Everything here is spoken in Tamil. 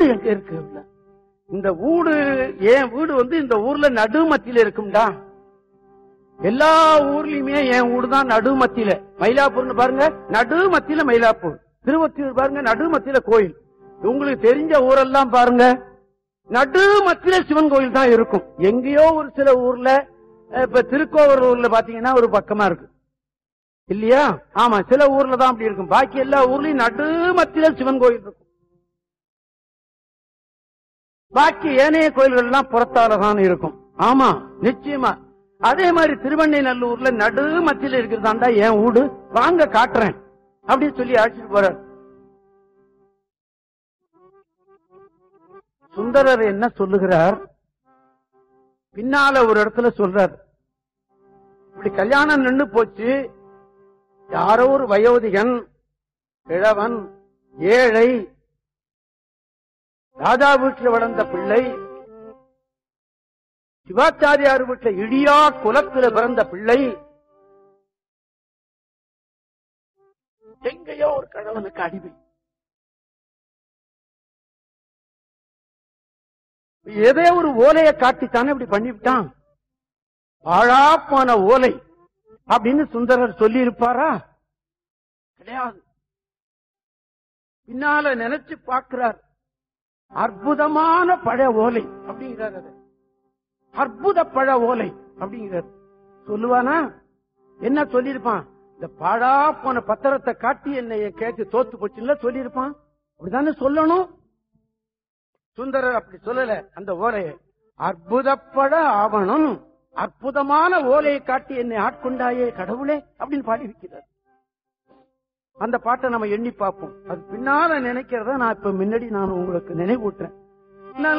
எங்க இருக்கு அப்படின்னா, இந்த வீடு என் வீடு வந்து இந்த ஊர்ல நடுமத்தியில இருக்கும்டா எல்லா ஊர்லயுமே என் ஊடு தான் நடுமத்தியில மயிலாப்பூர்னு பாருங்க நடுமத்தியில மயிலாப்பூர் திருவத்தியூர் பாருங்க நடுமத்தியில கோயில் உங்களுக்கு தெரிஞ்ச ஊரெல்லாம் பாருங்க நடுமத்தியில சிவன் கோயில் தான் இருக்கும் எங்கேயோ ஒரு சில ஊர்ல அஹ், இப்ப திருக்கோவலூர்ல பாத்தீங்கன்னா ஒரு பக்கமா இருக்கு இல்லையா ஆமா சில ஊர்ல தான் அப்படி இருக்கும் பாக்கி எல்லா ஊர்லயும் நடுமத்தியில சிவன் கோயில் இருக்கும் பாக்கி ஏனைய கோயில்கள் எல்லாம் புறத்தால தான் இருக்கும் ஆமா நிச்சயமா அதே மாதிரி திருவண்ணை நல்லூர்ல நடு மத்தியில இருக்கிறதாண்டா என் வீடு வாங்க காட்டுறேன் அப்படின்னு சொல்லி அழைச்சிட்டு போறார் சுந்தரர் என்ன சொல்லுகிறார் பின்னால ஒரு இடத்துல சொல்றார் இப்படி கல்யாணம் நின்னு போச்சு யாரோ ஒரு வயோதிகன் கிழவன் ஏழை ராஜா வீட்டில் வளர்ந்த பிள்ளை சிவாச்சாரியார் வீட்டில் இடியா குலத்துல பிறந்த பிள்ளை எங்கேயோ ஒரு கணவனுக்கு அடிமை ஏதோ ஒரு ஓலையை காட்டித்தானே இப்படி பண்ணிவிட்டான் பாழா போன ஓலை அப்படின்னு சுந்தரர் சொல்லி இருப்பாரா கிடையாது பின்னால நினைச்சு பார்க்கிறார் அற்புதமான பழ ஓலை அப்படிங்கிறார் அது அற்புத பழ ஓலை அப்படிங்கிறார் சொல்லுவானா என்ன சொல்லியிருப்பான் இந்த பாழா போன பத்திரத்தை காட்டி என்னை கேட்டு தோத்து போச்சுல்ல சொல்லியிருப்பான் அப்படிதானே சொல்லணும் சுந்தரர் அப்படி சொல்லல அந்த ஓலையை அற்புதப்பட ஆவணம் அற்புதமான ஓலையை காட்டி என்னை ஆட்கொண்டாயே கடவுளே அப்படின்னு பாடி வைக்கிறார் அந்த பாட்டை நம்ம எண்ணி பார்ப்போம் அது பின்னால நினைக்கிறத நான் இப்ப முன்னாடி நான் உங்களுக்கு நினைவூட்டுறேன் நான்